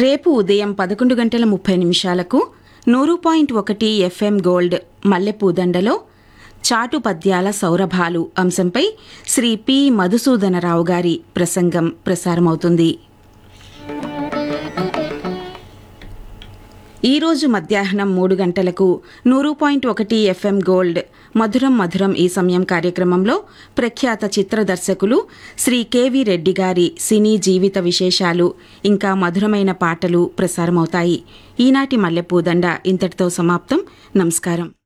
రేపు ఉదయం పదకొండు గంటల ముప్పై నిమిషాలకు నూరు పాయింట్ ఒకటి ఎఫ్ఎం గోల్డ్ మల్లెపూదండలో చాటు పద్యాల సౌరభాలు అంశంపై శ్రీ పి మధుసూదనరావు గారి ప్రసంగం ప్రసారమవుతుంది ఈ రోజు మధ్యాహ్నం మూడు గంటలకు నూరు పాయింట్ ఒకటి ఎఫ్ఎం గోల్డ్ మధురం మధురం ఈ సమయం కార్యక్రమంలో ప్రఖ్యాత చిత్ర దర్శకులు శ్రీ కెవి రెడ్డి గారి సినీ జీవిత విశేషాలు ఇంకా మధురమైన పాటలు ప్రసారమవుతాయి ఈనాటి మల్లెపూదండ ఇంతటితో సమాప్తం నమస్కారం